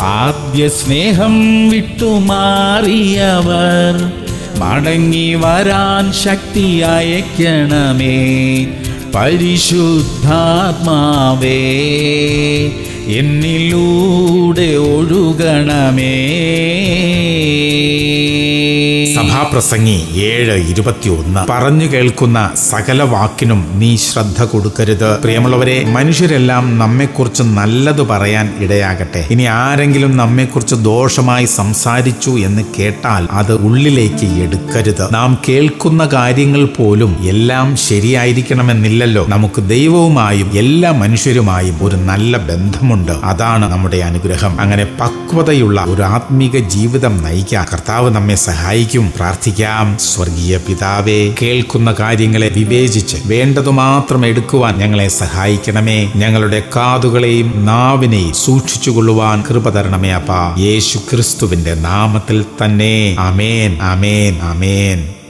ആദ്യ സ്നേഹം വിട്ടുമാറിയവർ മടങ്ങി വരാൻ ശക്തി അയക്കണമേ പരിശുദ്ധാത്മാവേ എന്നിലൂടെ ഒഴുകണമേ സഭാപ്രസംഗി ഏഴ് ഇരുപത്തിയൊന്ന് പറഞ്ഞു കേൾക്കുന്ന സകല വാക്കിനും നീ ശ്രദ്ധ കൊടുക്കരുത് പ്രിയമുള്ളവരെ മനുഷ്യരെല്ലാം നമ്മെക്കുറിച്ച് നല്ലത് പറയാൻ ഇടയാകട്ടെ ഇനി ആരെങ്കിലും നമ്മെക്കുറിച്ച് ദോഷമായി സംസാരിച്ചു എന്ന് കേട്ടാൽ അത് ഉള്ളിലേക്ക് എടുക്കരുത് നാം കേൾക്കുന്ന കാര്യങ്ങൾ പോലും എല്ലാം ശരിയായിരിക്കണമെന്നില്ലല്ലോ നമുക്ക് ദൈവവുമായും എല്ലാ മനുഷ്യരുമായും ഒരു നല്ല ബന്ധമുണ്ട് അതാണ് നമ്മുടെ അനുഗ്രഹം അങ്ങനെ പക്വതയുള്ള ഒരു ആത്മീക ജീവിതം നയിക്കാൻ കർത്താവ് നമ്മെ സഹായിക്കും പ്രാർത്ഥിക്കാം സ്വർഗീയ പിതാവേ കേൾക്കുന്ന കാര്യങ്ങളെ വിവേചിച്ച് വേണ്ടതു മാത്രം എടുക്കുവാൻ ഞങ്ങളെ സഹായിക്കണമേ ഞങ്ങളുടെ കാതുകളെയും നാവിനെയും സൂക്ഷിച്ചുകൊള്ളുവാൻ കൃപ തരണമേ അപ്പ യേശു ക്രിസ്തുവിന്റെ നാമത്തിൽ തന്നെ അമേൻ അമേൻ അമേൻ